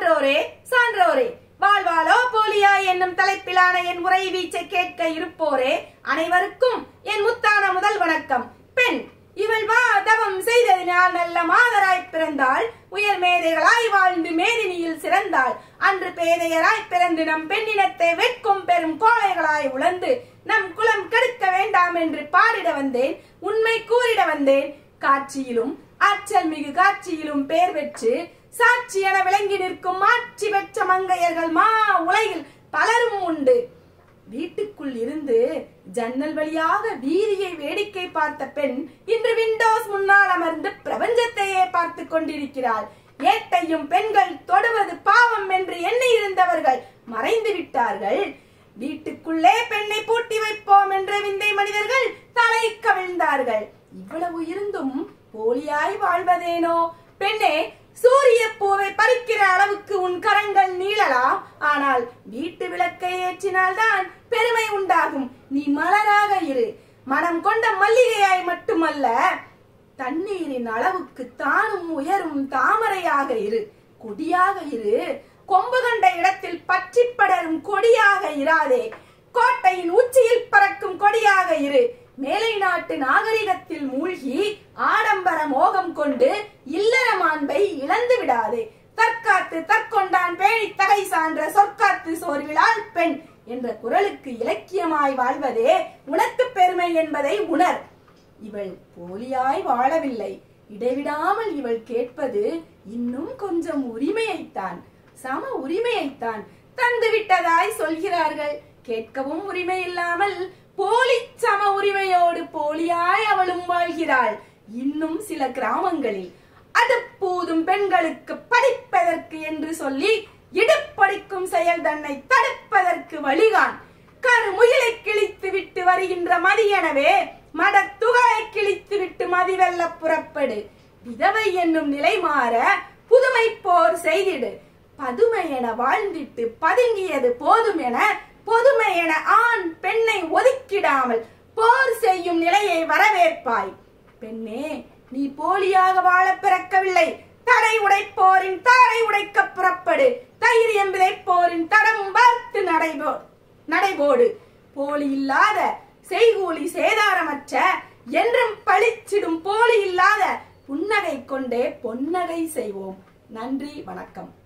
சான்றோரே சான்றோரே வாழ்வாளோ போலியா என்னும் தலைப்பிலான என் உரை வீச்சை கேட்க இருப்போரே அனைவருக்கும் என் முத்தான முதல் வணக்கம் பெண் இவள் வா தவம் செய்ததினால் நல்ல மாதராய் பிறந்தாள் உயர் மேதைகளாய் வாழ்ந்து மேதினியில் சிறந்தாள் அன்று பேதையராய் பிறந்து நம் பெண்ணினத்தை வெட்கும் பெரும் கோழைகளாய் உழந்து நம் குலம் கெடுக்க வேண்டாம் என்று பாடிட வந்தேன் உண்மை கூறிட வந்தேன் காட்சியிலும் ஆற்றல் மிகு காட்சியிலும் பேர் பெற்று சாட்சி என விளங்கி நிற்கும் ஆட்சி பெற்ற மங்கையர்கள் மா உலகில் பலரும் உண்டு வீட்டுக்குள் இருந்து ஜன்னல் வழியாக வீதியை வேடிக்கை பார்த்த பெண் இன்று விண்டோஸ் முன்னால் அமர்ந்து பிரபஞ்சத்தையே பார்த்து கொண்டிருக்கிறாள் ஏட்டையும் பெண்கள் தொடுவது பாவம் என்று எண்ணி இருந்தவர்கள் மறைந்து விட்டார்கள் வீட்டுக்குள்ளே பெண்ணை பூட்டி வைப்போம் என்ற விந்தை மனிதர்கள் தலை கவிழ்ந்தார்கள் இவ்வளவு இருந்தும் போலியாய் வாழ்வதேனோ பெண்ணே சூரிய பூவை பறிக்கிற அளவுக்கு உன் கரங்கள் நீளலாம் ஆனால் வீட்டு விளக்கை ஏற்றினால்தான் பெருமை உண்டாகும் நீ மலராக இரு மனம் கொண்ட மல்லிகையாய் மட்டுமல்ல தண்ணீரின் அளவுக்கு தானும் உயரும் தாமரையாக இரு கொடியாக இரு கொம்பு கண்ட இடத்தில் பற்றி படரும் கொடியாக இராதே கோட்டையின் உச்சியில் பறக்கும் கொடியாக இரு மேலை நாட்டு நாகரிகத்தில் மூழ்கி ஆடம்பர மோகம் கொண்டு இல்லற மாண்பை இழந்து விடாதே தற்காத்து தற்கொண்டான் பேணி தகை சான்ற சொற்காத்து சோர்விழால் பெண் என்ற குரலுக்கு இலக்கியமாய் வாழ்வதே உனக்கு பெருமை என்பதை உணர் இவள் போலியாய் வாழவில்லை இடைவிடாமல் இவள் கேட்பது இன்னும் கொஞ்சம் உரிமையைத்தான் சம உரிமையைத்தான் தந்து விட்டதாய் சொல்கிறார்கள் கேட்கவும் உரிமை இல்லாமல் போலி சம உரிமையோடு போலியாய் அவளும் வாழ்கிறாள் இன்னும் சில கிராமங்களில் அது போதும் பெண்களுக்கு படிப்பதற்கு என்று சொல்லி இடுப்படிக்கும் செயல் தன்னை தடுப்பதற்கு வழிகான் கருமுயலை கிழித்து விட்டு வருகின்ற மதியனவே மடத்துகளை கிழித்து விட்டு மதிவெல்ல புறப்படு விதவை என்னும் நிலை மாற புதுமை போர் செய்திடு பதுமை என வாழ்ந்திட்டு பதுங்கியது போதும் என பொதுமை என ஆண் பெண்ணை ஒதுக்கிடாமல் போர் செய்யும் நிலையை வரவேற்பாய் பெண்ணே நீ போலியாக வாழ பிறக்கவில்லை தடை உடைப்போரின் தாரை உடைக்க புறப்படு தைரியம் விதைப்போரின் தடம் பார்த்து நடைபோ நடைபோடு போலி இல்லாத செய்கூலி சேதாரமற்ற என்றும் பளிச்சிடும் போலி இல்லாத புன்னகை கொண்டே பொன்னகை செய்வோம் நன்றி வணக்கம்